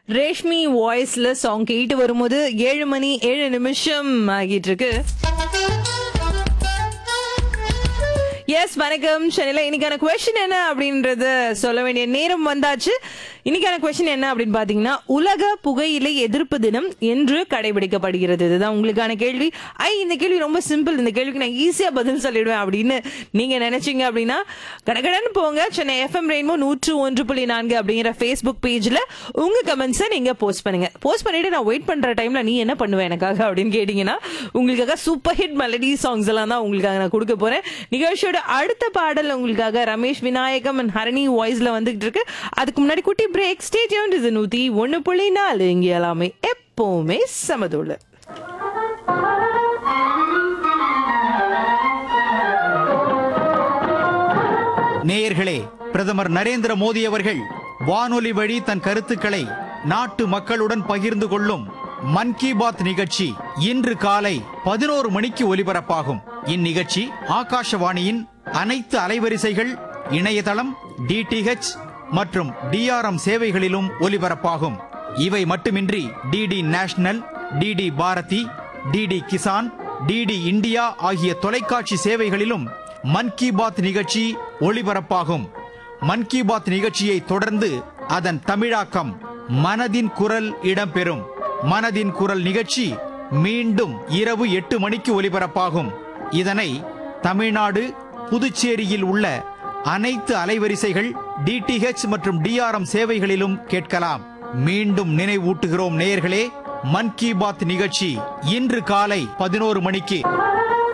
ரேஷ்மி வாய்ஸ்ல சாங் கேட்டு வரும்போது ஏழு மணி ஏழு நிமிஷம் ஆகிட்டு இருக்கு எஸ் வணக்கம் சென்னையில இன்னைக்கான கொஸ்டின் என்ன அப்படின்றத சொல்ல வேண்டிய நேரம் வந்தாச்சு இன்னைக்கான கொஸ்டின் என்ன அப்படின்னு பாத்தீங்கன்னா உலக புகையிலை எதிர்ப்பு தினம் என்று கடைபிடிக்கப்படுகிறது இதுதான் உங்களுக்கான கேள்வி ஐ இந்த கேள்வி ரொம்ப சிம்பிள் இந்த கேள்விக்கு நான் ஈஸியா பதில் சொல்லிடுவேன் அப்படின்னு நீங்க நினைச்சீங்க அப்படின்னா கடகடன்னு போங்க சென்னை எஃப்எம் ரெயின்போ நூற்று ஒன்று புள்ளி நான்கு அப்படிங்கிற ஃபேஸ்புக் பேஜ்ல உங்க கமெண்ட்ஸை நீங்க போஸ்ட் பண்ணுங்க போஸ்ட் பண்ணிட்டு நான் வெயிட் பண்ற டைம்ல நீ என்ன பண்ணுவ எனக்காக அப்படின்னு கேட்டீங்கன்னா உங்களுக்காக சூப்பர் ஹிட் மெலடி சாங்ஸ் எல்லாம் தான் உங்களுக்காக நான் கொடுக்க போறேன் நிகழ்ச்சியோட அடுத்த பாடல் உங்களுக்காக ரமேஷ் விநாயகம் அண்ட் ஹரணி வாய்ஸ்ல வந்துகிட்டு இருக்கு அதுக்கு முன்னாடி குட்டி பிரேக் ஸ்டேஜ் இது நூத்தி ஒன்னு புள்ளி நாலு இங்க எல்லாமே எப்பவுமே சமதோடு நேயர்களே பிரதமர் நரேந்திர மோடி அவர்கள் வானொலி வழி தன் கருத்துக்களை நாட்டு மக்களுடன் பகிர்ந்து கொள்ளும் மன் கி பாத் நிகழ்ச்சி இன்று காலை பதினோரு மணிக்கு ஒலிபரப்பாகும் இந்நிகழ்ச்சி ஆகாஷவாணியின் அனைத்து அலைவரிசைகள் இணையதளம் டிடிஹெச் மற்றும் டிஆர்எம் சேவைகளிலும் ஒலிபரப்பாகும் இவை மட்டுமின்றி DD national DD Bharati DD Kisan DD India ஆகிய தொலைக்காட்சி சேவைகளிலும் மன் கி பாத் நிகழ்ச்சி ஒளிபரப்பாகும் மன் கி பாத் நிகழ்ச்சியை தொடர்ந்து அதன் தமிழாக்கம் மனதின் குரல் இடம்பெறும் மனதின் குரல் நிகழ்ச்சி மீண்டும் இரவு எட்டு மணிக்கு ஒலிபரப்பாகும் இதனை தமிழ்நாடு புதுச்சேரியில் உள்ள அனைத்து அலைவரிசைகள் டிடிஹெச் மற்றும் டிஆர்எம் சேவைகளிலும் கேட்கலாம் மீண்டும் நினைவூட்டுகிறோம் நேயர்களே மன் கி பாத் நிகழ்ச்சி இன்று காலை பதினோரு மணிக்கு